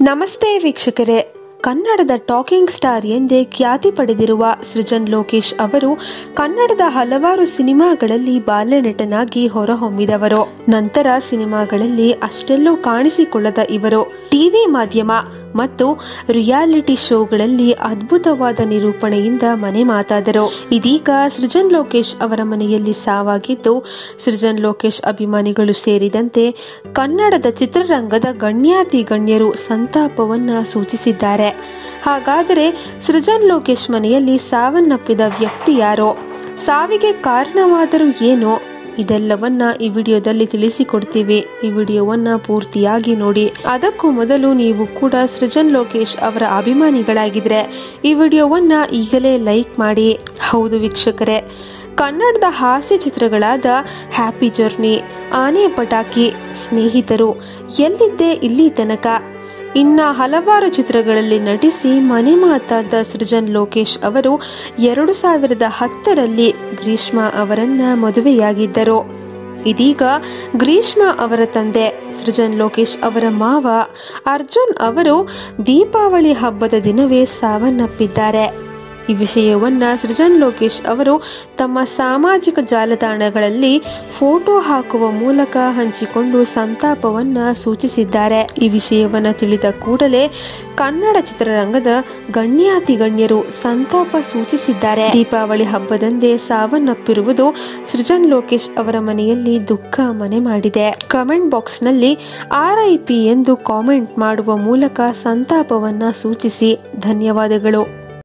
ನಮಸ್ತೆ ವೀಕ್ಷಕರೇ ಕನ್ನಡದ ಟಾಕಿಂಗ್ ಸ್ಟಾರ್ ಎಂದೇ ಖ್ಯಾತಿ ಪಡೆದಿರುವ ಸೃಜನ್ ಲೋಕೇಶ್ ಅವರು ಕನ್ನಡದ ಹಲವಾರು ಸಿನಿಮಾಗಳಲ್ಲಿ ಬಾಲ್ಯ ನಟನಾಗಿ ಹೊರಹೊಮ್ಮಿದವರು ನಂತರ ಸಿನಿಮಾಗಳಲ್ಲಿ ಅಷ್ಟೆಲ್ಲೂ ಕಾಣಿಸಿಕೊಳ್ಳದ ಇವರು ಟಿವಿ ಮಾಧ್ಯಮ ಮತ್ತು ರಿಯಾಲಿಟಿ ಶೋಗಳಲ್ಲಿ ಅದ್ಭುತವಾದ ನಿರೂಪಣೆಯಿಂದ ಮನೆ ಮಾತಾದರು ಇದೀಗ ಸೃಜನ್ ಲೋಕೇಶ್ ಅವರ ಮನೆಯಲ್ಲಿ ಸಾವಾಗಿದ್ದು ಸೃಜನ್ ಲೋಕೇಶ್ ಅಭಿಮಾನಿಗಳು ಸೇರಿದಂತೆ ಕನ್ನಡದ ಚಿತ್ರರಂಗದ ಗಣ್ಯಾತಿ ಗಣ್ಯರು ಸಂತಾಪವನ್ನ ಸೂಚಿಸಿದ್ದಾರೆ ಹಾಗಾದರೆ ಸೃಜನ್ ಲೋಕೇಶ್ ಮನೆಯಲ್ಲಿ ಸಾವನ್ನಪ್ಪಿದ ವ್ಯಕ್ತಿ ಯಾರೋ ಸಾವಿಗೆ ಕಾರಣವಾದರೂ ಏನೋ ಇದೆಲ್ಲವನ್ನ ಈ ವಿಡಿಯೋದಲ್ಲಿ ತಿಳಿಸಿಕೊಡ್ತೀವಿ ಈ ವಿಡಿಯೋವನ್ನ ಪೂರ್ತಿಯಾಗಿ ನೋಡಿ ಅದಕ್ಕೂ ಮೊದಲು ನೀವು ಕೂಡ ಸೃಜನ್ ಲೋಕೇಶ್ ಅವರ ಅಭಿಮಾನಿಗಳಾಗಿದ್ರೆ ಈ ವಿಡಿಯೋವನ್ನ ಈಗಲೇ ಲೈಕ್ ಮಾಡಿ ಹೌದು ವೀಕ್ಷಕರೇ ಕನ್ನಡದ ಹಾಸ್ಯ ಚಿತ್ರಗಳಾದ ಹ್ಯಾಪಿ ಜರ್ನಿ ಆನೆ ಪಟಾಕಿ ಸ್ನೇಹಿತರು ಎಲ್ಲಿದ್ದೆ ಇಲ್ಲಿ ತನಕ ಇನ್ನ ಹಲವಾರು ಚಿತ್ರಗಳಲ್ಲಿ ನಟಿಸಿ ಮನೆ ಮಾತಾದ ಸೃಜನ್ ಲೋಕೇಶ್ ಅವರು ಎರಡು ಸಾವಿರದ ಹತ್ತರಲ್ಲಿ ಗ್ರೀಷ್ಮ ಅವರನ್ನ ಮದುವೆಯಾಗಿದ್ದರು ಇದೀಗ ಗ್ರೀಷ್ಮ ಅವರ ತಂದೆ ಸೃಜನ್ ಲೋಕೇಶ್ ಅವರ ಮಾವ ಅರ್ಜುನ್ ಅವರು ದೀಪಾವಳಿ ಹಬ್ಬದ ದಿನವೇ ಸಾವನ್ನಪ್ಪಿದ್ದಾರೆ ಈ ವಿಷಯವನ್ನ ಸೃಜನ್ ಲೋಕೇಶ್ ಅವರು ತಮ್ಮ ಸಾಮಾಜಿಕ ಜಾಲತಾಣಗಳಲ್ಲಿ ಫೋಟೋ ಹಾಕುವ ಮೂಲಕ ಹಂಚಿಕೊಂಡು ಸಂತಾಪವನ್ನ ಸೂಚಿಸಿದ್ದಾರೆ ಈ ವಿಷಯವನ್ನ ತಿಳಿದ ಕೂಡಲೇ ಕನ್ನಡ ಚಿತ್ರರಂಗದ ಗಣ್ಯಾತಿ ಗಣ್ಯರು ಸಂತಾಪ ಸೂಚಿಸಿದ್ದಾರೆ ದೀಪಾವಳಿ ಹಬ್ಬದಂದೇ ಸಾವನ್ನಪ್ಪಿರುವುದು ಸೃಜನ್ ಲೋಕೇಶ್ ಅವರ ಮನೆಯಲ್ಲಿ ದುಃಖ ಮನೆ ಮಾಡಿದೆ ಕಮೆಂಟ್ ಬಾಕ್ಸ್ನಲ್ಲಿ ಆರ್ ಐ ಪಿ ಎಂದು ಕಾಮೆಂಟ್ ಮಾಡುವ ಮೂಲಕ ಸಂತಾಪವನ್ನ ಸೂಚಿಸಿ ಧನ್ಯವಾದಗಳು